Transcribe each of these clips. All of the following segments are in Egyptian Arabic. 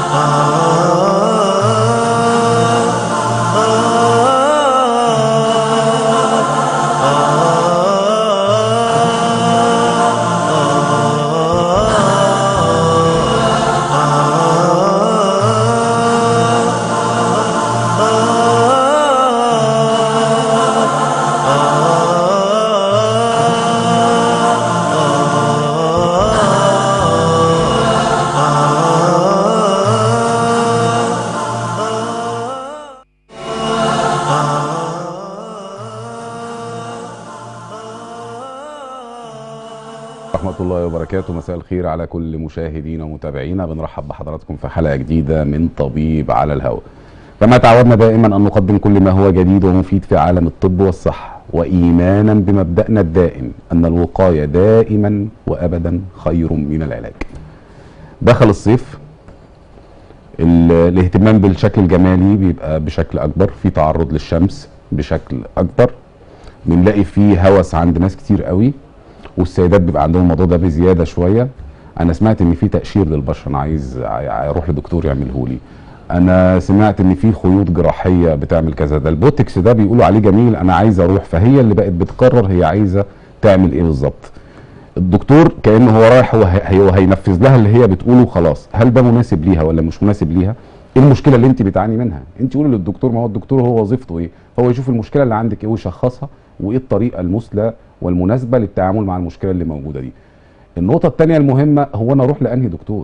ورحمة الله وبركاته مساء الخير على كل مشاهدينا ومتابعينا بنرحب بحضراتكم في حلقة جديدة من طبيب على الهواء كما تعودنا دائما أن نقدم كل ما هو جديد ومفيد في عالم الطب والصحة وإيمانا بمبدأنا الدائم أن الوقاية دائما وأبدا خير من العلاج دخل الصيف ال- الاهتمام بالشكل الجمالي بيبقى بشكل أكبر في تعرض للشمس بشكل أكبر بنلاقي فيه هوس عند ناس كتير قوي والسيدات بيبقى عندهم الموضوع ده بزياده شويه انا سمعت ان في تقشير للبشره انا عايز ع- اروح لدكتور يعمله لي انا سمعت ان في خيوط جراحيه بتعمل كذا ده البوتكس ده بيقولوا عليه جميل انا عايز اروح فهي اللي بقت بتقرر هي عايزه تعمل ايه بالظبط الدكتور كانه هو رايح هو هي- هي هينفذ لها اللي هي بتقوله خلاص هل ده مناسب ليها ولا مش مناسب ليها ايه المشكله اللي انت بتعاني منها انت قولي للدكتور ما هو الدكتور هو وظيفته ايه هو يشوف المشكله اللي عندك ايه ويشخصها وايه الطريقه المثلى والمناسبه للتعامل مع المشكله اللي موجوده دي النقطه الثانيه المهمه هو انا اروح لانهي دكتور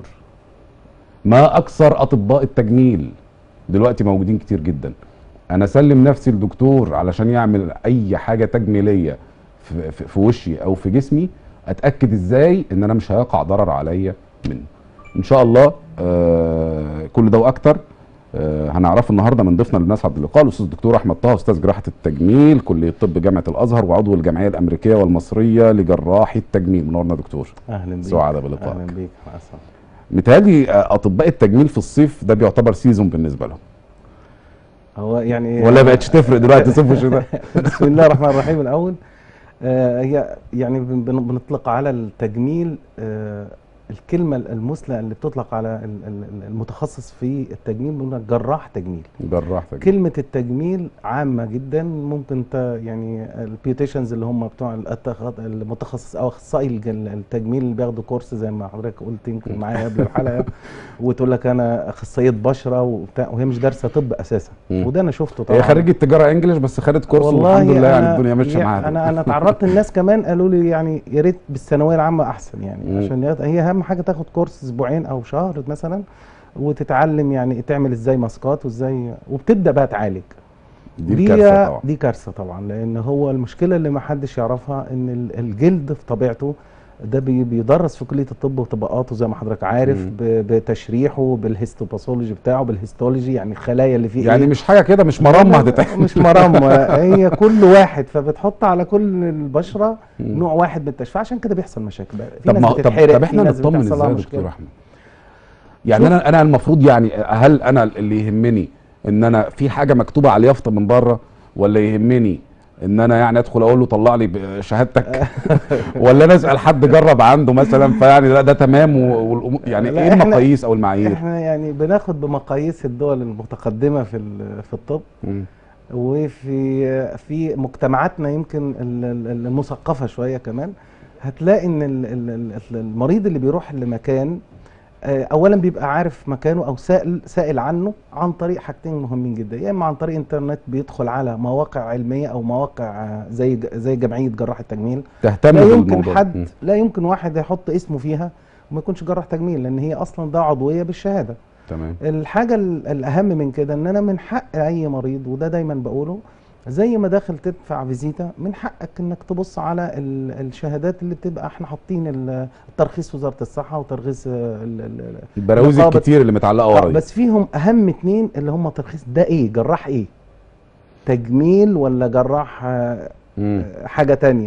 ما اكثر اطباء التجميل دلوقتي موجودين كتير جدا انا اسلم نفسي لدكتور علشان يعمل اي حاجه تجميليه في, في, في وشي او في جسمي اتاكد ازاي ان انا مش هيقع ضرر عليا منه ان شاء الله آه كل ده واكتر آه هنعرفه النهارده من ضيفنا للناس عبد اللقاء الاستاذ الدكتور احمد طه استاذ جراحه التجميل كليه طب جامعه الازهر وعضو الجمعيه الامريكيه والمصريه لجراحي التجميل منورنا دكتور اهلا بيك سعادة بلقائك. اهلا بيك حسن متهيألي آه، اطباء التجميل في الصيف ده بيعتبر سيزون بالنسبه لهم هو يعني ولا بقتش تفرق دلوقتي صيف وشتاء بسم الله الرحمن الرحيم الاول آه هي يعني بن- بن- بنطلق على التجميل آه الكلمه المثلى اللي بتطلق على ال- ال- المتخصص في التجميل بنقول جراح تجميل جراح تجميل كلمة التجميل عامة جدا ممكن ت يعني البيوتيشنز اللي هم بتوع الأتخ- المتخصص أو أخصائي الج- التجميل اللي بياخدوا كورس زي ما حضرتك قلت يمكن معايا قبل الحلقة وتقول لك أنا أخصائية بشرة وبتاع وهي مش دارسة طب أساسا مم. وده أنا شفته طبعا هي خريجه تجاره انجلش بس خدت كورس والحمد لله يعني أنا- الدنيا ماشيه يا- معاها انا انا اتعرضت الناس كمان قالوا لي يعني يا ريت بالثانويه العامه احسن يعني مم. عشان يا- هي اهم حاجه تاخد كورس اسبوعين او شهر مثلا وتتعلم يعني تعمل ازاي ماسكات وازاي وبتبدا بقى تعالج دي الكارثه طبعا دي كارثه طبعا لان هو المشكله اللي ما حدش يعرفها ان ال- الجلد في طبيعته ده بي- بيدرس في كليه الطب وطبقاته زي ما حضرتك عارف مم. ب- بتشريحه بالهيستوباثولوجي بتاعه بالهيستولوجي يعني الخلايا اللي فيه يعني إيه. مش حاجه كده مش مرمى هتتعمل مش مرمى هي كل واحد فبتحط على كل البشره مم. نوع واحد من التشفيع عشان كده بيحصل مشاكل بقى في طب ناس ما طب, بتتحرق طب في احنا ناس نطمن بتحصل لها ازاي يا مشكلة. دكتور احمد يعني انا انا المفروض يعني هل انا اللي يهمني ان انا في حاجه مكتوبه على اليافطه من بره ولا يهمني ان انا يعني ادخل اقول له طلع لي شهادتك ولا انا اسال حد جرب عنده مثلا فيعني لا ده تمام و- والأمور- يعني لا، ايه إحنا- المقاييس او المعايير احنا يعني بناخد بمقاييس الدول المتقدمه في ال- في الطب مم. وفي في مجتمعاتنا يمكن ال- ال- المثقفه شويه كمان هتلاقي ان ال- ال- ال- المريض اللي بيروح لمكان آه، اولا بيبقى عارف مكانه او سائل سائل عنه عن طريق حاجتين مهمين جدا يا اما عن طريق انترنت بيدخل على مواقع علميه او مواقع آه، زي ج- زي جمعيه جراح التجميل تهتم لا يمكن بالموضوع حد مم. لا يمكن واحد يحط اسمه فيها وما يكونش جراح تجميل لان هي اصلا ده عضويه بالشهاده تمام الحاجه ال- الاهم من كده ان انا من حق اي مريض وده دايما بقوله زي ما داخل تدفع فيزيتا من حقك انك تبص على ال- الشهادات اللي بتبقى احنا حاطين ال- ترخيص وزاره الصحه وترخيص ال- ال- البراويز نقابة- الكتير اللي متعلقه ورا آه، دي بس فيهم اهم اتنين اللي هم ترخيص ده ايه جراح ايه تجميل ولا جراح آه، مم. حاجه تانية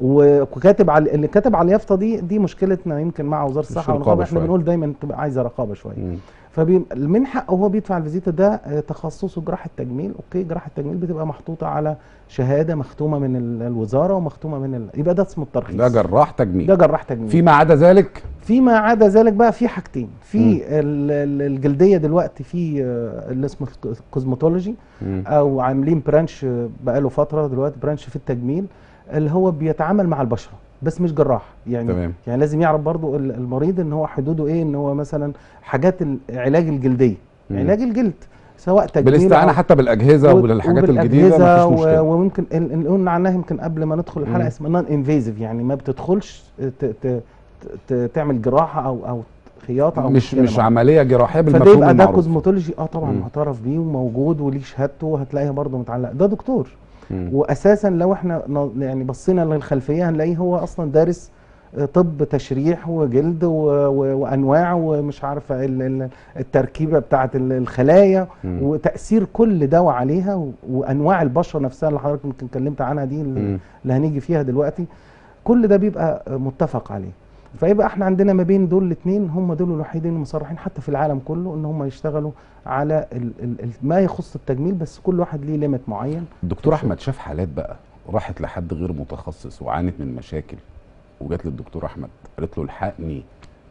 وكاتب على اللي كاتب على اليافطه دي دي مشكلتنا يمكن مع وزاره الصحه رقابة والنقابه احنا شوية. بنقول دايما تبقى عايزه رقابه شويه مم. فمن حقه هو بيدفع الفيزيتا ده آه، تخصصه جراحه تجميل اوكي جراحه التجميل بتبقى محطوطه على شهاده مختومه من ال- الوزاره ومختومه من ال... يبقى ده اسمه الترخيص ده جراح تجميل ده جراح تجميل فيما عدا ذلك فيما عدا ذلك بقى في حاجتين مم. في ال- ال- الجلديه دلوقتي في آه، اللي اسمه الكوزماتولوجي مم. او عاملين برانش آه، بقاله فتره دلوقتي برانش في التجميل اللي هو بيتعامل مع البشره بس مش جراح يعني تمام يعني لازم يعرف برضو ال- المريض ان هو حدوده ايه ان هو مثلا حاجات العلاج الجلديه مم. علاج الجلد سواء تجميل بالاستعانه أو- حتى بالاجهزه و- وبالحاجات الجديده وبالأجهزة مفيش و- مشكله وممكن ال- اللي قلنا عنها يمكن قبل ما ندخل الحلقه مم. اسمها نون انفيزيف يعني ما بتدخلش ت ت ت تعمل جراحه او او خياطه او مش مشكلة مش معينة. عمليه جراحيه فده بالمفهوم يبقى ده المعروف كوزماتولوجي اه طبعا مم. معترف بيه وموجود وليه شهادته وهتلاقيها برضه متعلقه ده دكتور مم. واساسا لو احنا ن- يعني بصينا للخلفيه هنلاقيه هو اصلا دارس آه، طب تشريح وجلد و... و... وانواع ومش عارفه ال... ال- التركيبه بتاعه ال- الخلايا مم. وتاثير كل دواء عليها و... وانواع البشره نفسها اللي حضرتك يمكن اتكلمت عنها دي اللي مم. اللي هنيجي فيها دلوقتي كل ده بيبقى آه، متفق عليه فيبقى احنا عندنا ما بين دول الاثنين هم دول الوحيدين المصرحين حتى في العالم كله ان هم يشتغلوا على ال... ال... ال... ما يخص التجميل بس كل واحد ليه ليميت معين الدكتور احمد شاف حالات بقى راحت لحد غير متخصص وعانت من مشاكل وجات للدكتور احمد قالت له الحقني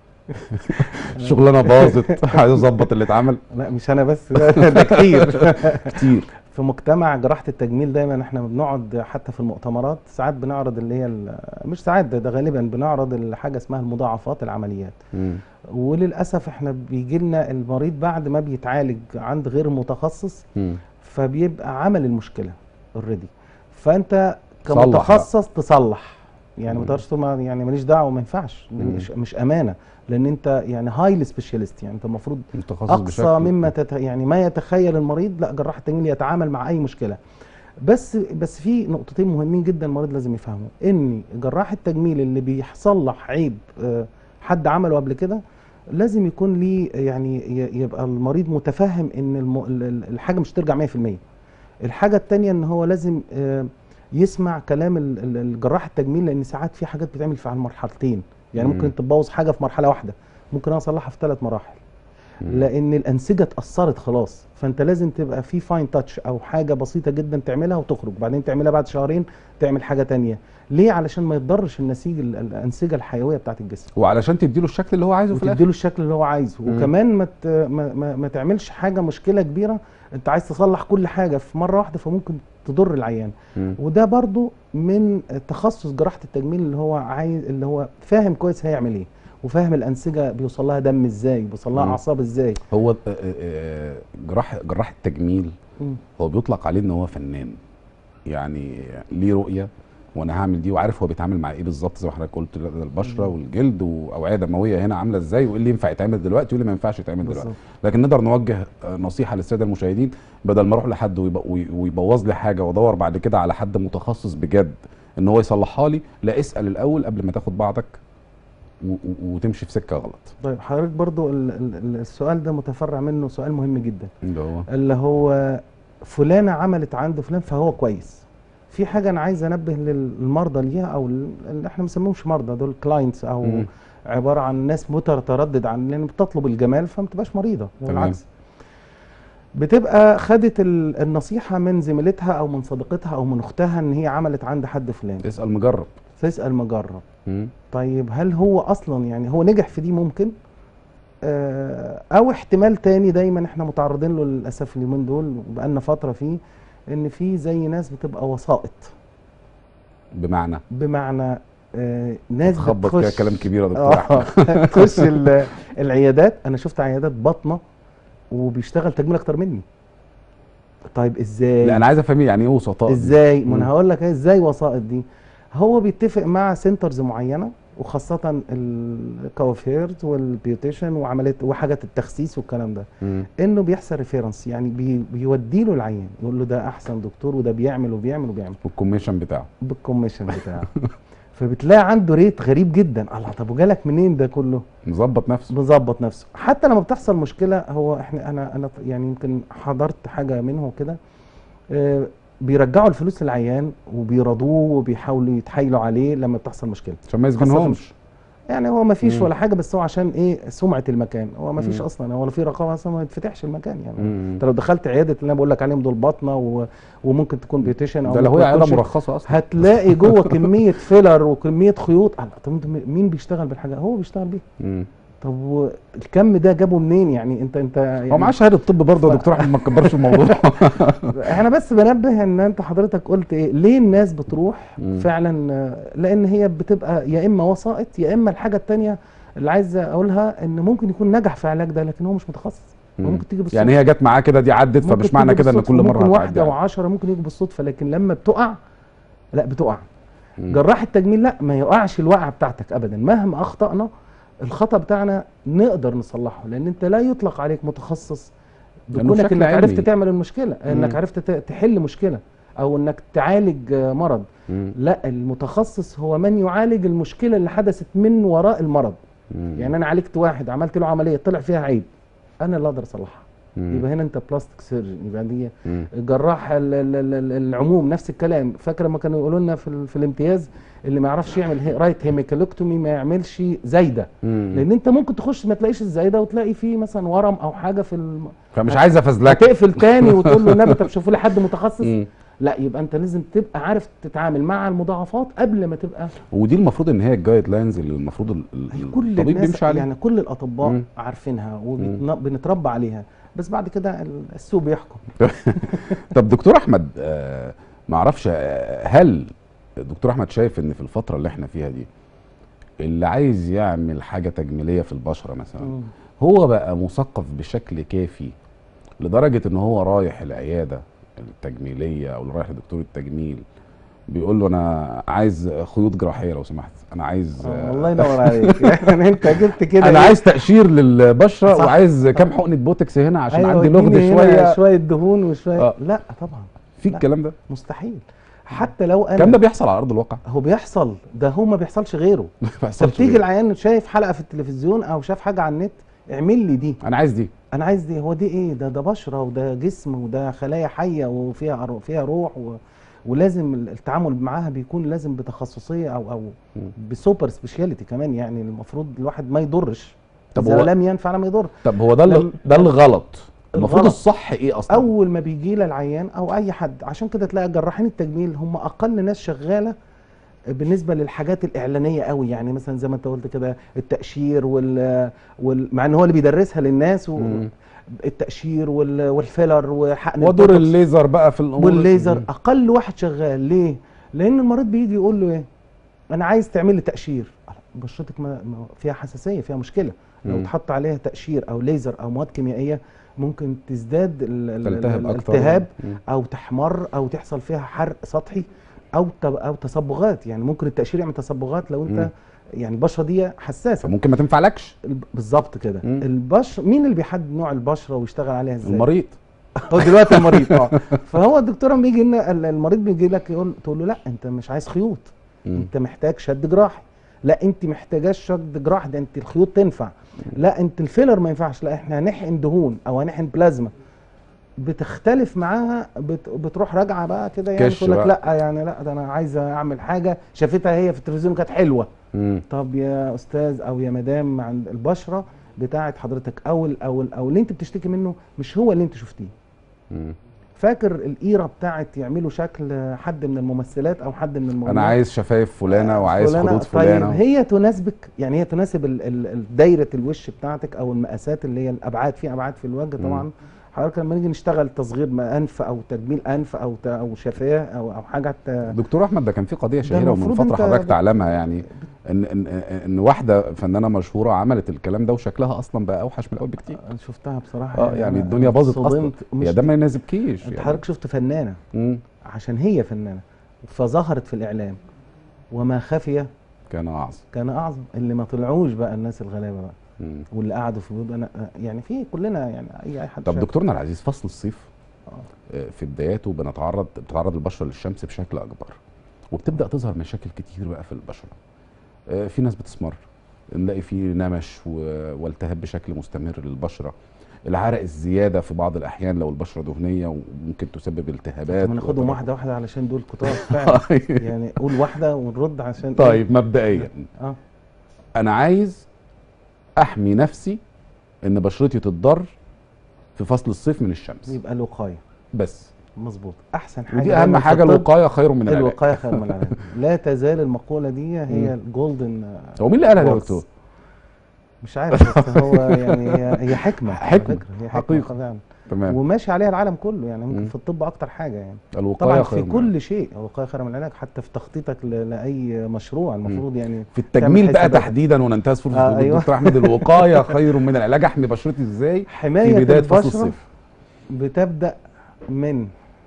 الشغلانه باظت عايز اظبط اللي اتعمل لا مش انا بس ده, ده كتير كتير في مجتمع جراحه التجميل دايما احنا بنقعد حتى في المؤتمرات ساعات بنعرض اللي هي ال- مش ساعات ده, ده غالبا بنعرض الحاجه اسمها المضاعفات العمليات مم. وللاسف احنا بيجي لنا المريض بعد ما بيتعالج عند غير متخصص مم. فبيبقى عمل المشكله اوريدي فانت صلح كمتخصص تصلح يعني ما مم. تقدرش تقول ما- يعني ماليش دعوه ما ينفعش مم. مش, مش امانه لان انت يعني هايلي سبيشاليست يعني انت المفروض متخصص اقصى بشكل مما تت... يعني ما يتخيل المريض لا جراح التجميل يتعامل مع اي مشكله بس بس في نقطتين مهمين جدا المريض لازم يفهمه ان جراح التجميل اللي بيصلح عيب آه، حد عمله قبل كده لازم يكون ليه يعني ي- يبقى المريض متفهم ان الم... ال- ال- الحاجه مش ترجع 100% الحاجه التانية ان هو لازم آه، يسمع كلام ال- ال- الجراح التجميل لان ساعات في حاجات بتعمل في على المرحلتين يعني مم. ممكن تبوظ حاجه في مرحله واحده ممكن انا اصلحها في ثلاث مراحل مم. لان الانسجه اتاثرت خلاص فانت لازم تبقى في فاين تاتش او حاجه بسيطه جدا تعملها وتخرج بعدين تعملها بعد شهرين تعمل حاجه تانية ليه علشان ما يتضرش النسيج ال- الانسجه الحيويه بتاعت الجسم وعلشان تديله الشكل اللي هو عايزه في الاخر وتديله الشكل اللي هو عايزه مم. وكمان ما, ت... ما, ما, ما تعملش حاجه مشكله كبيره انت عايز تصلح كل حاجه في مره واحده فممكن تضر العيان مم. وده برضو من تخصص جراحه التجميل اللي هو عايز اللي هو فاهم كويس هيعمل ايه وفاهم الانسجه بيوصل لها دم ازاي بيوصل لها مم. اعصاب ازاي هو آه، آه، آه، جراح جراح التجميل مم. هو بيطلق عليه ان هو فنان يعني ليه رؤيه وانا هعمل دي وعارف هو بيتعامل مع ايه بالظبط زي ما حضرتك قلت لا، ده البشره مم. والجلد واوعيه دمويه هنا عامله ازاي وايه اللي ينفع يتعمل دلوقتي وايه اللي ما ينفعش يتعمل دلوقتي بالظبط. لكن نقدر نوجه آه، نصيحه للساده المشاهدين بدل ما اروح لحد ويب- وي- ويبوظ لي حاجه وادور بعد كده على حد متخصص بجد ان هو يصلحها لي لا اسال الاول قبل ما تاخد بعضك و- و- وتمشي في سكه غلط طيب حضرتك برضو ال- ال- ال- السؤال ده متفرع منه سؤال مهم جدا اللي هو اللي هو فلانة عملت عند فلان فهو كويس في حاجة أنا عايز أنبه للمرضى ليها أو ال- اللي إحنا ما بنسميهمش مرضى دول كلاينتس أو مم. عبارة عن ناس متردد عن لأن بتطلب الجمال فما بتبقاش مريضة تمام. بالعكس بتبقى خدت ال- النصيحة من زميلتها أو من صديقتها أو من أختها إن هي عملت عند حد فلان اسال مجرب تسأل مجرب مم. طيب هل هو اصلا يعني هو نجح في دي ممكن آه، او احتمال تاني دايما احنا متعرضين له للاسف اليومين دول بقالنا فتره فيه ان في زي ناس بتبقى وسائط بمعنى بمعنى آه، ناس تخبط كده بتخش كلام كبير يا دكتور احمد اه تخش ال- العيادات انا شفت عيادات باطنه وبيشتغل تجميل اكتر مني طيب ازاي لا انا عايز افهم يعني ايه وسطاء ازاي ما مم. انا هقول لك إيه ازاي وسائط دي هو بيتفق مع سنترز معينه وخاصه الكوافيرز والبيوتيشن وعمليه وحاجات التخسيس والكلام ده مم. انه بيحصل ريفيرنس يعني بي بيودي له العيان يقول له ده احسن دكتور وده بيعمل وبيعمل وبيعمل والكوميشن بتاعه بالكوميشن بتاعه فبتلاقي عنده ريت غريب جدا الله طب وجالك منين ده كله مظبط نفسه مظبط نفسه حتى لما بتحصل مشكله هو احنا انا انا يعني يمكن حضرت حاجه منه كده آه، بيرجعوا الفلوس للعيان وبيرضوه وبيحاولوا يتحايلوا عليه لما بتحصل مشكله عشان ما خاصة يسجنهمش يعني هو ما فيش مم. ولا حاجه بس هو عشان ايه سمعه المكان هو ما فيش مم. اصلا هو لو في رقابه اصلا ما يتفتحش المكان يعني مم. انت لو دخلت عياده اللي انا بقول لك عليهم دول باطنه و... وممكن تكون بيوتيشن او ده لو ممكن هي عياده تكونش- مرخصه اصلا هتلاقي جوه كميه فيلر وكميه خيوط الله، طب انت مين بيشتغل بالحاجه هو بيشتغل بيها مم. طب و- الكم ده جابه منين يعني انت انت يعني هو معاه شهاده طب برضه يا ف- دكتور احمد ما تكبرش الموضوع انا بس بنبه ان انت حضرتك قلت ايه ليه الناس بتروح مم. فعلا آه، لان هي بتبقى يا اما وسائط يا اما الحاجه التانية اللي عايز اقولها ان ممكن يكون نجح في علاج ده لكن هو مش متخصص هو مم. ممكن تيجي بالصدفه يعني هي جت معاه كده دي عدت ممكن فمش معنى تيجي كده ان بالصدفة، كل ممكن مره واحده هتعدي وعشرة ممكن يجوا بالصدفه لكن لما بتقع لا بتقع مم. جراح التجميل لا ما يقعش الوقعه بتاعتك ابدا مهما اخطانا الخطا بتاعنا نقدر نصلحه لان انت لا يطلق عليك متخصص لأنه بكونك بشكل انك عرفت علمي. تعمل المشكله انك مم. عرفت ت- تحل مشكله او انك تعالج آه، مرض مم. لا المتخصص هو من يعالج المشكله اللي حدثت من وراء المرض مم. يعني انا عالجت واحد عملت له عمليه طلع فيها عيب انا اللي اقدر اصلحها مم. يبقى هنا انت بلاستيك سيرجن يبقى دي مم. جراح ال- ال- ال- ال- العموم نفس الكلام فاكر لما كانوا يقولوا لنا في, ال- في الامتياز اللي ما يعرفش يعمل هي رايت هيميكالكتومي ما يعملش زايده مم. لان انت ممكن تخش ما تلاقيش الزايده وتلاقي فيه مثلا ورم او حاجه في الم... فمش عايز افزلك تقفل تاني وتقول له النبي طب شوفوا لي حد متخصص مم. لا يبقى انت لازم تبقى عارف تتعامل مع المضاعفات قبل ما تبقى ودي المفروض ان هي الجايد لاينز اللي المفروض ال- ال- كل الطبيب الناس بيمشي عليها يعني كل الاطباء مم. عارفينها وبنتربى عليها بس بعد كده ال- السوق بيحكم طب دكتور احمد آه ما اعرفش آه، هل دكتور احمد شايف ان في الفتره اللي احنا فيها دي اللي عايز يعمل حاجه تجميليه في البشره مثلا مم. هو بقى مثقف بشكل كافي لدرجه ان هو رايح العياده التجميليه او اللي رايح لدكتور التجميل بيقول له انا عايز خيوط جراحيه لو سمحت انا عايز آه، الله ينور عليك يعني انت جبت كده انا إيه؟ عايز تقشير للبشره صح. وعايز كام حقنه بوتكس هنا عشان أيوة، عندي لغد اديني هنا شويه شويه دهون وشويه آه. لا طبعا في لا. الكلام ده مستحيل حتى لو الكلام انا ده بيحصل على ارض الواقع هو بيحصل ده هو ما بيحصلش غيره ما طب بيحصلش تيجي ليه؟ العيان شايف حلقه في التلفزيون او شاف حاجه على النت اعمل لي دي انا عايز دي انا عايز دي هو دي ايه ده ده بشره وده جسم وده خلايا حيه وفيها أر- فيها روح و... ولازم التعامل معاها بيكون لازم بتخصصيه او او مم. بسوبر سبيشاليتي كمان يعني المفروض الواحد ما يضرش طب طب اذا هو- لم ينفع لم يضر طب هو ده اللي لم- ده الغلط المفروض الغلط. الصح ايه اصلا اول ما بيجي لي العيان او اي حد عشان كده تلاقي جراحين التجميل هم اقل ناس شغاله بالنسبه للحاجات الاعلانيه قوي يعني مثلا زي ما انت قلت كده التاشير وال, وال... مع ان هو اللي بيدرسها للناس و... مم. التاشير وال... والفيلر وحقن ودور البوتوكس الليزر بقى في الامور والليزر مم. اقل واحد شغال ليه لان المريض بيجي يقول له ايه انا عايز تعمل لي تاشير بشرتك ما ما فيها حساسيه فيها مشكله لو مم. اتحط عليها تاشير او ليزر او مواد كيميائيه ممكن تزداد ال- ال- تلتهب ال- اكتر الالتهاب مم. او تحمر او تحصل فيها حرق سطحي او تب- او تصبغات يعني ممكن التاشير يعمل تصبغات لو انت مم. يعني البشره دي حساسه فممكن ما تنفعلكش الب- بالظبط كده مم. البشره مين اللي بيحدد نوع البشره ويشتغل عليها ازاي المريض هو دلوقتي المريض اه فهو الدكتور لما بيجي لنا ال- المريض بيجي لك يقول تقول له لا انت مش عايز خيوط مم. انت محتاج شد جراحي لا انت محتاجاش شد جراحي ده انت الخيوط تنفع لا انت الفيلر ما ينفعش لا احنا هنحقن دهون او هنحقن بلازما بتختلف معاها بت... بتروح راجعه بقى كده يعني كش تقول لك بقى. لا يعني لا ده انا عايزه اعمل حاجه شافتها هي في التلفزيون كانت حلوه مم. طب يا استاذ او يا مدام عند البشره بتاعت حضرتك او ال- او ال- او اللي انت بتشتكي منه مش هو اللي انت شفتيه مم. فاكر القيره بتاعت يعملوا شكل حد من الممثلات او حد من المغنيات انا عايز شفايف فلانه وعايز فلانة- خدود طيب فلانه هي تناسبك يعني هي تناسب ال- ال- ال- دايره الوش بتاعتك او المقاسات اللي هي الابعاد في ابعاد في الوجه طبعا حضرتك لما نيجي نشتغل تصغير ما انف او تجميل انف او ت- او شفاه او او حاجه ت- دكتور احمد ده كان في قضيه شهيره ومن المفروض فتره انت حضرتك بت- تعلمها يعني ان ان ان واحده فنانه مشهوره عملت الكلام ده وشكلها اصلا بقى اوحش من الاول بكتير انا شفتها بصراحه اه يعني أنا الدنيا باظت اصلا صدمت. مش يا ده ما يناسبكيش انت يعني. حضرتك شفت فنانه مم. عشان هي فنانه فظهرت في الاعلام وما خفي كان اعظم كان اعظم اللي ما طلعوش بقى الناس الغلابه بقى مم. واللي قعدوا في بيوت انا يعني في كلنا يعني اي اي حد طب شاف. دكتورنا العزيز فصل الصيف آه. آه، في بداياته بنتعرض بتتعرض البشره للشمس بشكل اكبر وبتبدا تظهر مشاكل كتير بقى في البشره آه، في ناس بتسمر نلاقي في نمش و- والتهاب بشكل مستمر للبشره العرق الزياده في بعض الاحيان لو البشره دهنيه وممكن تسبب التهابات طب ناخدهم وضرر. واحده واحده علشان دول كتار فعلا يعني قول واحده ونرد عشان طيب مبدئيا اه انا عايز احمي نفسي ان بشرتي تتضر في فصل الصيف من الشمس يبقى الوقايه بس مظبوط احسن حاجه ودي اهم دايماً في حاجه الطب، الوقايه خير من العلاج الوقايه خير من العلاج لا تزال المقوله دي هي الجولدن هو مين اللي قالها ده يا words. دكتور مش عارف بس هو يعني هي هي حكمه على حكمة، فكرة، هي حقيقة. حقيقه فعلا تمام وماشي عليها العالم كله يعني مم. ممكن في الطب اكتر حاجه يعني الوقايه طبعا خير في من العلاج. كل شيء الوقايه خير من العلاج حتى في تخطيطك ل- لاي مشروع المفروض يعني في التجميل تعمل بقى حساباتك. تحديدا وننتهز فرصه آه، وجود أيوة. دكتور احمد الوقايه خير من العلاج احمي بشرتي ازاي في حمايه بدايه فصل البشره الصيف بتبدا من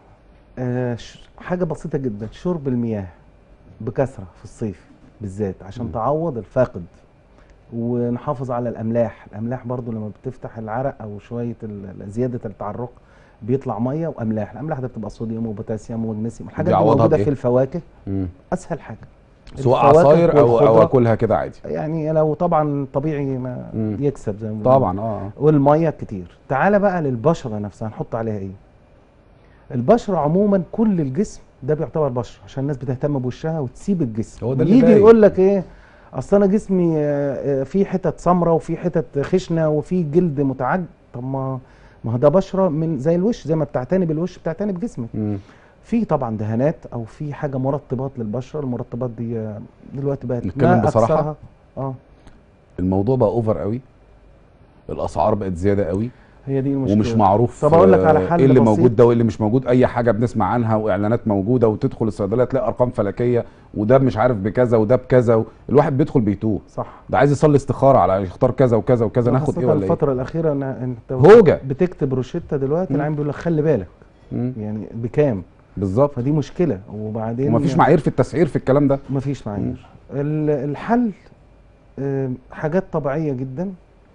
آه، ش- حاجه بسيطه جدا شرب المياه بكثره في الصيف بالذات عشان مم. تعوض الفاقد ونحافظ على الاملاح الاملاح برضو لما بتفتح العرق او شويه ال- زياده التعرق بيطلع ميه واملاح الاملاح ده بتبقى صوديوم وبوتاسيوم ومغنيسيوم الحاجات دي بيعوضها موجوده بإيه؟ في الفواكه مم. اسهل حاجه سواء الفواكه عصاير او او والخضرة. اكلها كده عادي يعني لو طبعا طبيعي ما مم. يكسب زي ما بيقولوا. طبعا اه آه. والميه كتير تعالى بقى للبشره نفسها هنحط عليها ايه البشره عموما كل الجسم ده بيعتبر بشره عشان الناس بتهتم بوشها وتسيب الجسم هو ده اللي يجي باين. يقول لك ايه اصل انا جسمي آه، آه، فيه حتت سمراء وفي حتت خشنه وفي جلد متعج طب ما ما هو ده بشره من زي الوش زي ما بتعتني بالوش بتعتني بجسمك مم. في طبعا دهانات او في حاجه مرطبات للبشره المرطبات دي آه، دلوقتي بقت نتكلم ما بصراحة؟ أكثرها. اه الموضوع بقى اوفر قوي الاسعار بقت زياده قوي هي دي المشكله ومش معروف طب أقول لك على آه، حل ايه اللي بسيط. موجود ده وايه اللي مش موجود اي حاجه بنسمع عنها واعلانات موجوده وتدخل الصيدليه تلاقي ارقام فلكيه وده مش عارف بكذا وده بكذا و... الواحد بيدخل بيتوه صح ده عايز يصلي استخاره على يختار كذا وكذا وكذا ناخد ايه خاصة ولا ايه الفترة الأخيرة أنا أنت هوجة بتكتب روشتة دلوقتي مم. العين بيقول لك خلي بالك مم. يعني بكام بالظبط فدي مشكلة وبعدين ومفيش معايير في التسعير في الكلام ده مفيش معايير ال- الحل آم، حاجات طبيعية جدا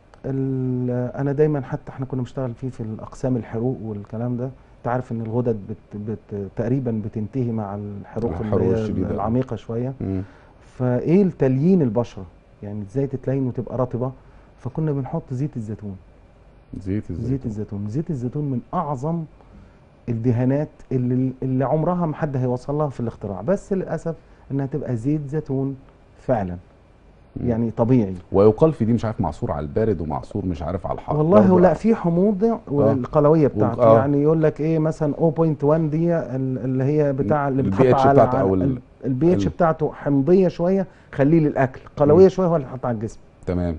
ال- أنا دايما حتى احنا كنا بنشتغل فيه في الأقسام الحروق والكلام ده أنت عارف إن الغدد بت بت تقريبا بتنتهي مع الحروق الحروق اللي هي الشديدة. العميقة شوية مم. فايه التليين البشره يعني ازاي تتلين وتبقى رطبه فكنا بنحط زيت الزيتون زيت الزيت زيت الزيتون زيت الزيتون من اعظم الدهانات اللي, اللي عمرها ما حد هيوصل لها في الاختراع بس للاسف انها تبقى زيت زيتون فعلا مم. يعني طبيعي ويقال في دي مش عارف معصور على البارد ومعصور مش عارف على الحار والله برضه لا في حموضه والقلويه بتاعته آه. يعني يقول لك ايه مثلا 0.1 دي ال- اللي هي بتاع اللي ال بتحط pH على بتاعته أو ال- البي اتش ال- بتاعته حمضيه شويه خليه للاكل قلويه مم. شويه هو اللي يحط على الجسم تمام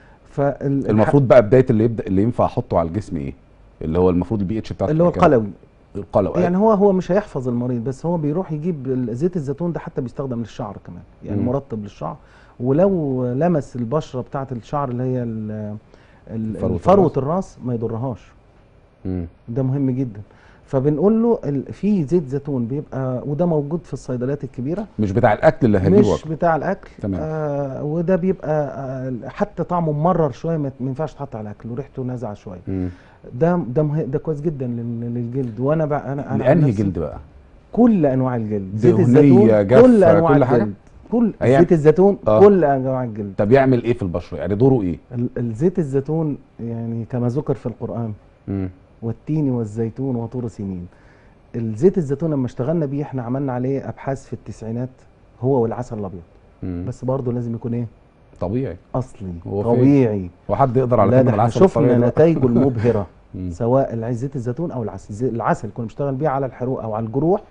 فال المفروض بقى بدايه اللي يبدا اللي ينفع احطه على الجسم ايه اللي هو المفروض البي اتش بتاعته اللي هو تبقى كام؟ القلوي القلوي يعني هو هو مش هيحفظ المريض بس هو بيروح يجيب ال- زيت الزيتون ده حتى بيستخدم للشعر كمان يعني مم. مرطب للشعر ولو لمس البشره بتاعه الشعر اللي هي ال- ال- فروة فروه الراس. الراس ما يضرهاش مم. ده مهم جدا فبنقول له ال- في زيت زيتون بيبقى وده موجود في الصيدليات الكبيره مش بتاع الاكل اللي هجيبه مش وأكله. بتاع الاكل تمام. آه وده بيبقى آه حتى طعمه ممرر شويه ما ما ينفعش تحط على الاكل وريحته نازعه شويه مم. ده ده مه... ده كويس جدا لل- للجلد وانا بقى انا انا عن لانهي نفسي جلد بقى كل انواع الجلد زيت دهنية، الزيتون جافة، كل انواع كل حاجة؟ الجلد كل هي- زيت الزيتون آه. كل انواع الجلد طب يعمل ايه في البشره يعني دوره ايه ال- الزيت الزيتون يعني كما ذكر في القران مم. والتين والزيتون وطور سنين الزيت الزيتون لما اشتغلنا بيه احنا عملنا عليه ابحاث في التسعينات هو والعسل الابيض مم. بس برضه لازم يكون ايه طبيعي اصلي هو فين؟ طبيعي وحد يقدر على لا كلمه ده احنا العسل الطبيعي شفنا ده؟ نتائجه المبهره مم. سواء الع- زيت الزيتون او العسل زي- العسل كنا بنشتغل بيه على الحروق او على الجروح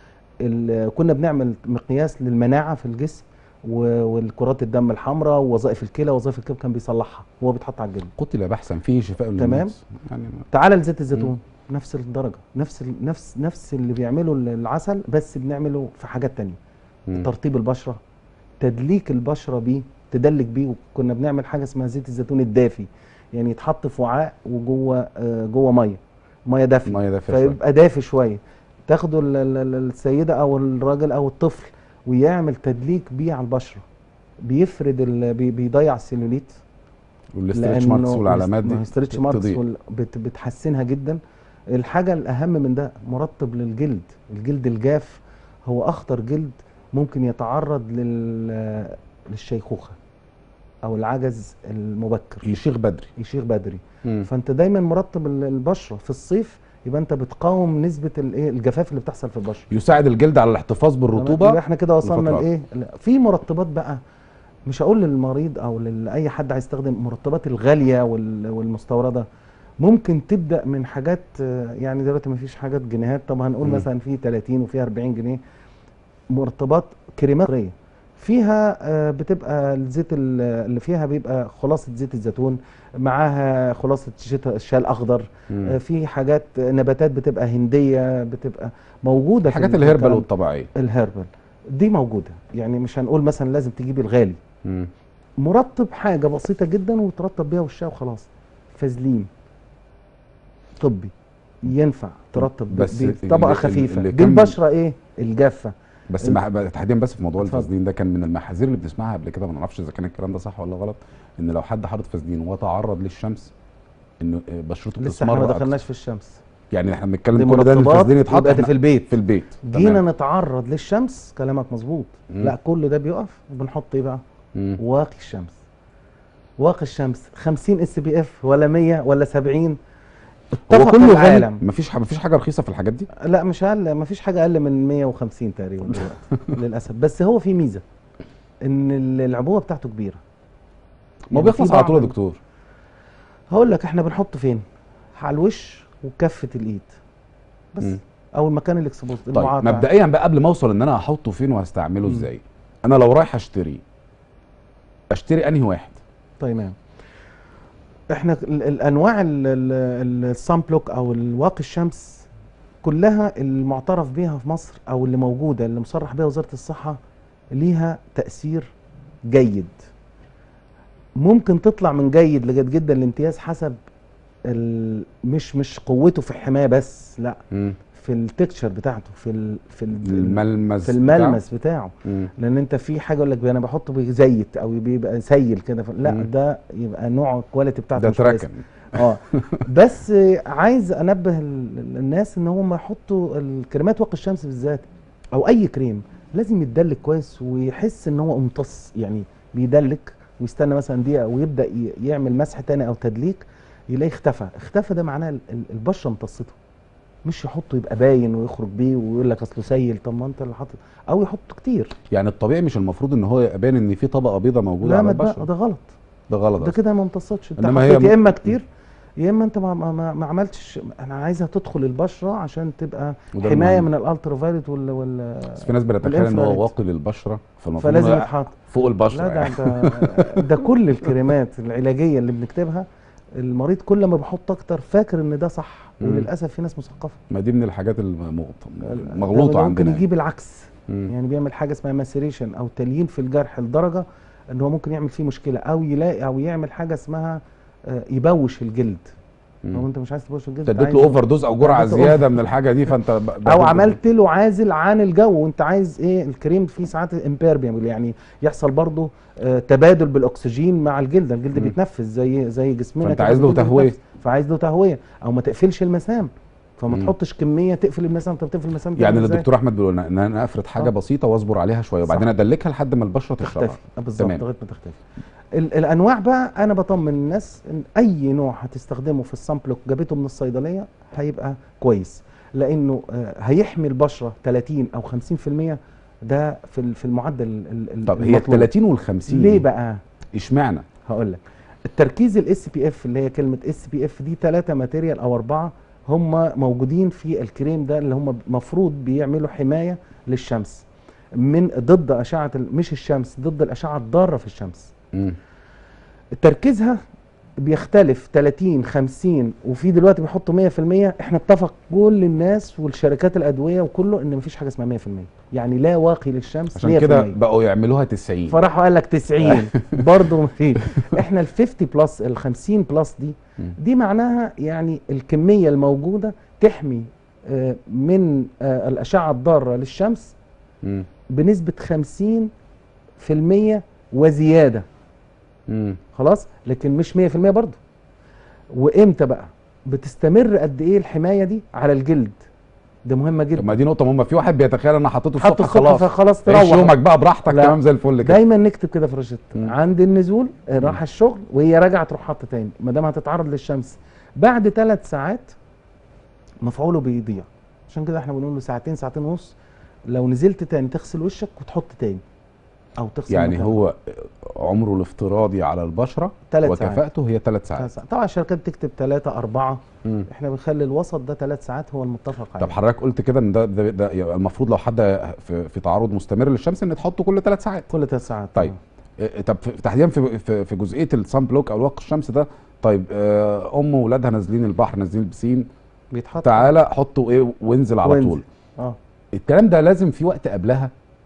ال- كنا بنعمل مقياس للمناعه في الجسم و- والكرات الدم الحمراء ووظائف الكلى وظائف الكبد كان بيصلحها هو بيتحط على الجلد قتل بحثا فيه شفاء للناس تمام. يعني تعال لزيت الزيتون نفس الدرجه نفس ال- نفس نفس اللي بيعمله ال- العسل بس بنعمله في حاجات تانية مم. ترطيب البشره تدليك البشره بيه تدلك بيه وكنا بنعمل حاجه اسمها زيت الزيتون الدافي يعني يتحط في وعاء وجوه آه، جوه ميه ميه دافيه ميه دافيه شوية. فيبقى دافي شويه تاخده ال- ال- ال- السيده او الراجل او الطفل ويعمل تدليك بيه على البشره بيفرد ال- بي- بيضيع السيلوليت والاسترتش ماركس والعلامات دي ستريتش ماركس تضيع. وال- بت بتحسنها جدا الحاجه الاهم من ده مرطب للجلد الجلد الجاف هو اخطر جلد ممكن يتعرض لل للشيخوخه او العجز المبكر يشيخ بدري يشيخ بدري مم. فانت دايما مرطب ال- البشره في الصيف يبقى انت بتقاوم نسبه الايه الجفاف اللي بتحصل في البشره يساعد الجلد على الاحتفاظ يبقى بالرطوبه احنا كده وصلنا لفترة لايه لا، في مرطبات بقى مش هقول للمريض او لاي حد عايز يستخدم مرطبات الغاليه وال- والمستورده ممكن تبدا من حاجات آه، يعني دلوقتي ما فيش حاجات جنيهات طب هنقول مم. مثلا في 30 وفي 40 جنيه مرطبات كريمات غالية. فيها آه، بتبقى الزيت ال- اللي فيها بيبقى خلاصه زيت الزيتون معاها خلاصه شتا- الشاي الاخضر مم. آه، في حاجات نباتات بتبقى هنديه بتبقى موجوده في حاجات ال- الهربل الكلام. والطبيعيه الهربل دي موجوده يعني مش هنقول مثلا لازم تجيب الغالي مم. مرطب حاجه بسيطه جدا وترطب بيها وشها وخلاص فازلين طبي ينفع ترطب بس بس طبقه اللي- خفيفه اللي دي كان- البشره ايه الجافه بس ال- مع... تحديدا بس في موضوع اتفضل. الفازلين ده كان من المحاذير اللي بنسمعها قبل كده ما نعرفش اذا كان الكلام ده صح ولا غلط ان لو حد حاطط فازلين وتعرض للشمس انه آه، بشرته لسه احنا بتسمر ما أكتر. دخلناش في الشمس يعني احنا دي بنتكلم كل ده ان مرطبات الفازلين يتحط يبقى ده إحنا في البيت في البيت جينا تمام. نتعرض للشمس كلامك مظبوط مم. لا كل ده بيقف وبنحط ايه بقى مم. واقي الشمس واقي الشمس 50 اس بي اف ولا 100 ولا 70 هو اتفق كله غالي العالم مفيش ح... مفيش حاجه رخيصه في الحاجات دي لا مش اقل ما فيش حاجه اقل من 150 تقريبا دلوقتي للاسف بس هو في ميزه ان ال- العبوه بتاعته كبيره ما يعني بيخلص في على طول يا بعض- دكتور هقول لك احنا بنحطه فين على الوش وكفه الايد بس مم. او المكان الاكسبوز طيب مبدئيا بقى قبل ما اوصل ان انا هحطه فين وهستعمله مم. ازاي انا لو رايح اشتري اشتري انهي واحد تمام احنا ال- الانواع ال- ال- الصن بلوك او الواقي الشمس كلها المعترف بيها في مصر او اللي موجوده اللي مصرح بيها وزاره الصحه ليها تاثير جيد ممكن تطلع من جيد لجيد جدا الامتياز حسب ال- مش مش قوته في الحمايه بس لا مم. في التكتشر بتاعته في ال في ال الملمس في الملمس بتاعه بتاعه. مم. لان انت في حاجه يقول لك انا بحطه بزيت او بيبقى سيل كده ف- لا مم. ده يبقى نوع الكواليتي بتاعته ده مش كويس. تركن اه بس عايز انبه ال- ال- الناس ان هم يحطوا الكريمات واقي الشمس بالذات او اي كريم لازم يتدلك كويس ويحس ان هو امتص يعني بيدلك ويستنى مثلا دقيقه ويبدا ي- يعمل مسح تاني او تدليك يلاقيه اختفى اختفى ده معناه ال- ال- البشره امتصته مش يحطه يبقى باين ويخرج بيه ويقول لك اصله سيل طب ما انت اللي حاطط او يحطه كتير يعني الطبيعي مش المفروض ان هو يبقى باين ان في طبقه بيضاء موجوده لا على ما ده, البشره ده غلط ده غلط ده أصلاً. كده ما امتصتش انت إنما هي حطيت م- يا اما كتير يا اما انت ما, ما, ما, ما عملتش انا عايزها تدخل البشره عشان تبقى وده حمايه المهم. من الالترا فايلوت وال, وال بس في ناس بتتخيل ان هو والإنفراريد. واقي للبشره فالمفروض فلازم إنه يتحط فوق البشره لا ده, يعني. ده ده كل الكريمات العلاجيه اللي بنكتبها المريض كل ما بيحط اكتر فاكر ان ده صح مم. وللاسف في ناس مثقفه ما دي من الحاجات المغ- ده المغلوطه ممكن عندنا يجيب العكس مم. يعني بيعمل حاجه اسمها ماسيريشن او تليين في الجرح لدرجه ان هو ممكن يعمل فيه مشكله او يلاقي او يعمل حاجه اسمها آه، يبوش الجلد لو مم. انت مش عايز تبوش الجلد انت أنت اديت له عايز- اوفر دوز او جرعه اديته زياده من الحاجه دي فانت ب- ب- او ب- عملت له عازل عن الجو وانت عايز ايه الكريم فيه ساعات امبيربيبل يعني يحصل برضه آه، تبادل بالاكسجين مع الجلد الجلد مم. بيتنفس زي زي جسمنا فأنت كده، عايز له الجلد تهوية. بيتنفس. فعايز له تهويه او ما تقفلش المسام فما مم. تحطش كميه تقفل المسام طب تقفل المسام يعني تعمل اللي إزاي؟ الدكتور احمد بيقول لنا ان انا افرد حاجه آه. بسيطه واصبر عليها شويه وبعدين صح. ادلكها لحد ما البشره تشربها تختفي آه، بالظبط تمام. لغايه ما تختفي ال- الانواع بقى انا بطمن الناس ان اي نوع هتستخدمه في السامبلوك جابته من الصيدليه هيبقى كويس لانه آه، هيحمي البشره 30 او 50% ده في ال- في المعدل ال- ال- طب هي ال المطلوب. 30 وال 50 ليه بقى اشمعنى هقول لك التركيز الاس بي اف اللي هي كلمه اس بي اف دي ثلاثه ماتيريال او اربعه هم موجودين في الكريم ده اللي هم مفروض بيعملوا حمايه للشمس من ضد اشعه ال- مش الشمس ضد الاشعه الضاره في الشمس مم. تركيزها بيختلف 30 50 وفي دلوقتي بيحطوا 100% احنا اتفق كل الناس والشركات الادويه وكله ان مفيش حاجه اسمها 100% يعني لا واقي للشمس 100% عشان كده بقوا يعملوها 90 فراحوا قال لك 90 برضه مفيش احنا ال 50 بلس ال 50 بلس دي مم. دي معناها يعني الكميه الموجوده تحمي آه، من آه، الاشعه الضاره للشمس مم. بنسبه 50% وزياده مم. خلاص لكن مش 100% برضه وامتى بقى بتستمر قد ايه الحمايه دي على الجلد ده مهمه طب جدا ما دي نقطه مهمه في واحد بيتخيل انا حطيته حط الصبح الصبح خلاص فخلاص تعيش تروح يومك بقى براحتك لا. تمام زي الفل كده دايما نكتب كده في روشته مم. عند النزول آه، راح الشغل وهي راجعه تروح حاطه تاني ما دام هتتعرض للشمس بعد ثلاث ساعات مفعوله بيضيع عشان كده احنا بنقول له ساعتين ساعتين ونص لو نزلت تاني تغسل وشك وتحط تاني او تغسل يعني مكانك. هو عمره الافتراضي على البشره ثلاث ساعات وكفاءته هي ثلاث ساعات ثلاث ساعات. طبعا الشركات تكتب ثلاثة أربعة مم. احنا بنخلي الوسط ده ثلاث ساعات هو المتفق عليه طب حضرتك قلت كده ان ده, ده, ده يبقى المفروض لو حد في, في تعرض مستمر للشمس ان تحطه كل ثلاث ساعات كل ثلاث ساعات طيب. إيه، طب في- تحديدا في في, في جزئيه الصن بلوك او الواقي الشمس ده طيب آه، ام واولادها نازلين البحر نازلين البسين بيتحط تعالى حطه ايه وانزل على وانزل. طول اه الكلام ده لازم في وقت قبلها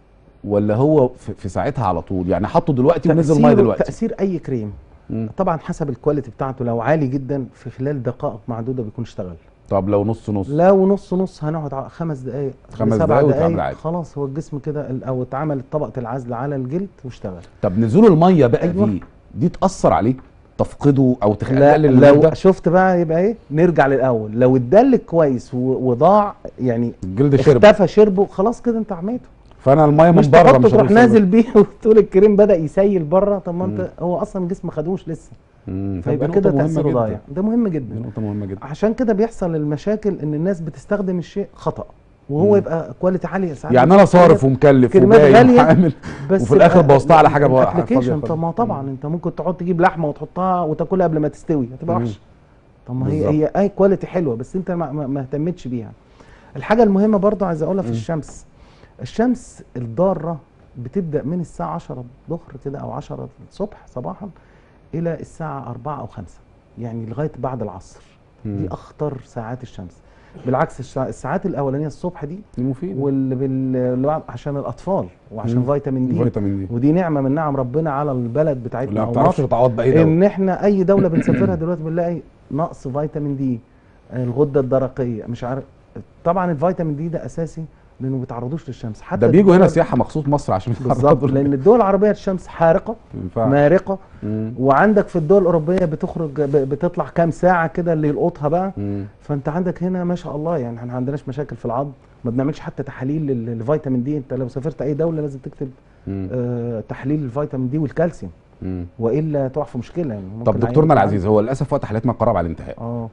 ولا هو في, في ساعتها على طول يعني حطه دلوقتي ونزل ميه تأثيره- دلوقتي تأثير أي كريم مم. طبعا حسب الكواليتي بتاعته لو عالي جدا في خلال دقائق معدودة بيكون اشتغل طب لو نص نص لو نص نص هنقعد ع- خمس دقايق خمس لسبع دقايق وتعمل دقايق عادي. خلاص هو الجسم كده ال- او اتعمل طبقة العزل على الجلد واشتغل طب نزول الميه بقى أيوة. دي دي تاثر عليه تفقده او تخلي لا تقلل لو المده شفت بقى يبقى ايه نرجع للاول لو اتدلك كويس و- وضاع يعني الجلد شرب اختفى شربه خلاص كده انت عميته فانا الميه من مش بره تحطه مش تروح هتوصل نازل بيه وتقول الكريم بدا يسيل بره طب ما مم. انت هو اصلا الجسم ما خدوش لسه مم. فيبقى طب كده دي نقطة مهمة تاثيره جدا. ضايع ده مهم دي جدا نقطه مهمه جدا عشان كده بيحصل المشاكل ان الناس بتستخدم الشيء خطا وهو مم. يبقى كواليتي عاليه ساعات يعني انا صارف ومكلف كلمات وجاي غالية. وعامل بس وفي الآخر بوظتها على حاجة بقى ابلكيشن فاضية طب ما هو طبعا مم. انت ممكن تقعد تجيب لحمه وتحطها وتاكلها قبل ما تستوي هتبقى مم. وحشه طب ما هي بالظبط. هي اي كواليتي حلوه بس انت ما, ما, ما اهتمتش بيها الحاجه المهمه برضه عايز اقولها في مم. الشمس الشمس الضاره بتبدا من الساعه 10 الظهر كده او 10 الصبح صباحا الى الساعه 4 او 5 يعني لغايه بعد العصر دي مم. اخطر ساعات الشمس بالعكس الساعة- الساعات الاولانيه الصبح دي دي مفيده واللي بال... اللي بعد- عشان الاطفال وعشان مم. فيتامين دي فيتامين دي ودي نعمه من نعم ربنا على البلد بتاعتنا لا ما او بتعرفش مصر تتعوض باي دواء ان احنا اي دوله بنسافرها دلوقتي بنلاقي نقص فيتامين دي الغده الدرقيه مش عارف طبعا الفيتامين دي ده اساسي لانه ما بيتعرضوش للشمس حتى ده بيجوا هنا الدول- سياحه مخصوص مصر عشان بالظبط يتعرضوا لان الدول العربيه الشمس حارقه ينفع مارقه مم. وعندك في الدول الاوروبيه بتخرج ب- بتطلع كام ساعه كده اللي يلقطها بقى مم. فانت عندك هنا ما شاء الله يعني احنا ما عندناش مشاكل في العظم ما بنعملش حتى تحاليل لل- للفيتامين دي انت لو سافرت اي دوله لازم تكتب مم. آه تحليل الفيتامين دي والكالسيوم مم. والا تقع في مشكله يعني ممكن طب العيان دكتورنا يكون العزيز هو للاسف وقت حلقتنا قرب على الانتهاء اه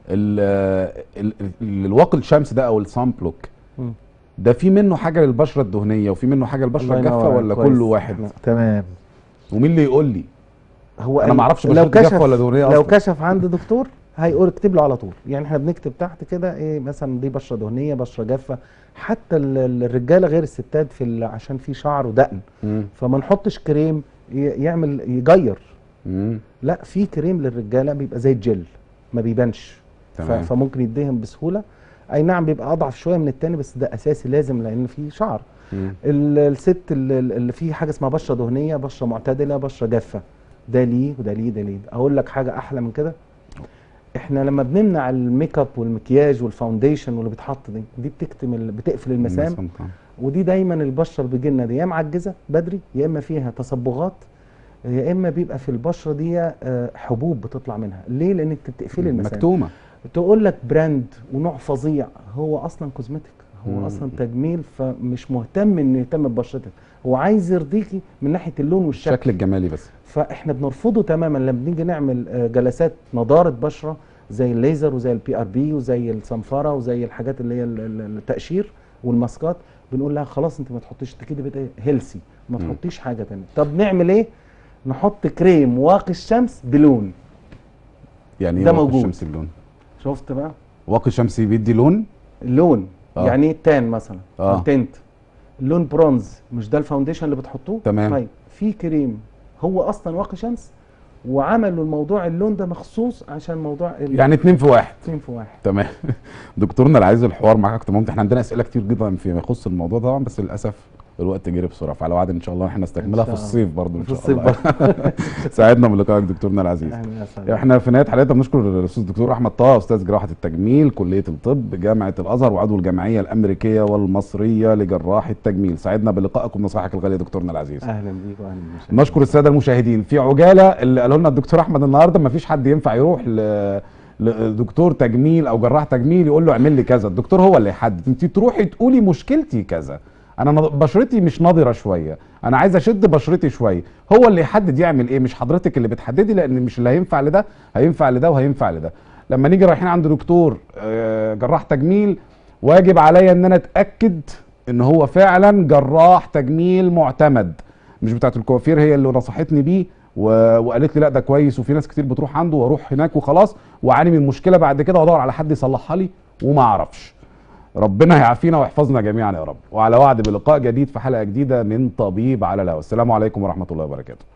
ال- ال- ال- الواقي الشمس ده او الصن بلوك مم. ده في منه حاجه للبشره الدهنيه وفي منه حاجه للبشره الله ينور الجافه عليك، ولا كويس. كله واحد احنا- تمام ومين اللي يقول لي هو انا ال- ما اعرفش لو بشرتي كشف جافه ولا دهنيه لو اصلا كشف عند دكتور هيقول اكتب له على طول يعني احنا بنكتب تحت كده ايه مثلا دي بشره دهنيه بشره جافه حتى ال- ال- الرجاله غير الستات في ال- عشان في شعر ودقن مم. فما نحطش كريم ي- يعمل يجير مم. لا في كريم للرجاله بيبقى زي الجل ما بيبانش ف- تمام فممكن يدهن بسهوله اي نعم بيبقى اضعف شويه من التاني بس ده اساسي لازم لان في شعر مم. ال- الست اللي اللي فيه حاجه اسمها بشره دهنيه بشره معتدله بشره جافه ده ليه وده ليه ده ليه اقول لك حاجه احلى من كده احنا لما بنمنع الميك اب والمكياج والفاونديشن واللي بيتحط دي دي بتكتم ال- بتقفل المسام المسام طبعا. ودي دايما البشره اللي بتجيلنا دي يا معجزه بدري يا اما فيها تصبغات يا اما بيبقى في البشره دي آه، حبوب بتطلع منها ليه لانك بتقفلي المسام مكتومه تقول لك براند ونوع فظيع هو اصلا كوزمتيك هو مم. اصلا تجميل فمش مهتم انه يهتم ببشرتك هو عايز يرضيكي من ناحيه اللون والشكل الشكل الجمالي بس فاحنا بنرفضه تماما لما بنيجي نعمل آه، جلسات نضاره بشره زي الليزر وزي البي ار بي وزي الصنفره وزي الحاجات اللي هي ال- ال- التقشير والماسكات بنقول لها خلاص انت ما تحطيش انت كده بقى هيلسي ما مم. تحطيش حاجه تانية طب نعمل ايه نحط كريم واقي الشمس بلون يعني ايه ده واقي موجود. الشمس اللون شفت بقى واقي الشمس بيدي لون اللون آه. يعني ايه تان مثلا آه. أو تنت اللون برونز مش ده الفاونديشن اللي بتحطوه تمام. طيب في كريم هو اصلا واقي شمس وعملوا الموضوع اللون ده مخصوص عشان موضوع ال- يعني اتنين في واحد اتنين في واحد تمام دكتورنا اللي عايز الحوار معاك اكتر ممكن احنا عندنا اسئله كتير جدا فيما يخص الموضوع ده طبعا بس للاسف الوقت جري بسرعه فعلى وعد ان شاء الله احنا نستكملها إن في شاء الصيف برضه ان في شاء الصيف الله سعدنا بلقائك دكتورنا العزيز أهلاً يا سلام. احنا في نهايه حلقتنا بنشكر الاستاذ الدكتور احمد طه استاذ جراحه التجميل كليه الطب جامعه الازهر وعضو الجمعيه الامريكيه والمصريه لجراح التجميل سعدنا بلقائكم ونصائحك الغاليه دكتورنا العزيز اهلا بيك واهلا بالمشاهدين. نشكر الساده المشاهدين في عجاله اللي قالوا لنا الدكتور احمد النهارده ما فيش حد ينفع يروح ل... لدكتور تجميل او جراح تجميل يقول له اعمل لي كذا الدكتور هو اللي يحدد انت تروحي تقولي مشكلتي كذا انا نض- بشرتي مش نضره شويه انا عايز اشد بشرتي شويه هو اللي يحدد يعمل ايه مش حضرتك اللي بتحددي لان مش اللي هينفع لده هينفع لده وهينفع لده لما نيجي رايحين عند دكتور آه، جراح تجميل واجب عليا ان انا اتاكد ان هو فعلا جراح تجميل معتمد مش بتاعت الكوافير هي اللي نصحتني بيه و... وقالت لي لا ده كويس وفي ناس كتير بتروح عنده واروح هناك وخلاص واعاني من مشكله بعد كده وادور على حد يصلحها لي وما اعرفش ربنا يعافينا ويحفظنا جميعا يا رب وعلى وعد بلقاء جديد في حلقه جديده من طبيب على الهواء السلام عليكم ورحمه الله وبركاته